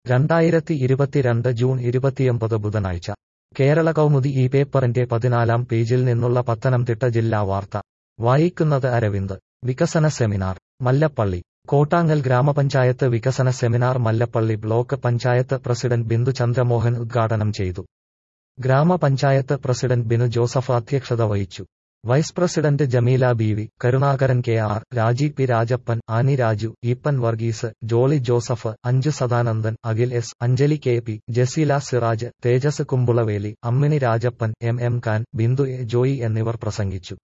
രണ്ടായിരത്തി ഇരുപത്തിരണ്ട് ജൂൺ ഇരുപത്തിയൊമ്പത് ബുധനാഴ്ച കേരള കൗമുദി ഈ പേപ്പറിന്റെ പതിനാലാം പേജിൽ നിന്നുള്ള പത്തനംതിട്ട ജില്ലാ വാർത്ത വായിക്കുന്നത് അരവിന്ദ് വികസന സെമിനാർ മല്ലപ്പള്ളി കോട്ടാങ്ങൽ ഗ്രാമപഞ്ചായത്ത് വികസന seminar Mallappally block panchayat president Bindu Chandramohan ഉദ്ഘാടനം ചെയ്തു ഗ്രാമപഞ്ചായത്ത് പ്രസിഡന്റ് ബിനു ജോസഫ് അധ്യക്ഷത വഹിച്ചു vice president Jameela Beevi Karunakaran K R Rajeev P Rajappan Annie Raju Eapen Varghese Jolly Joseph Anju Sadanandan Akhil S Anjali K P Jaseela Siraj Thejas Kumbulaveli Ammini Rajappan M M Khan Bindu A Joy എന്നിവർ പ്രസംഗിച്ചു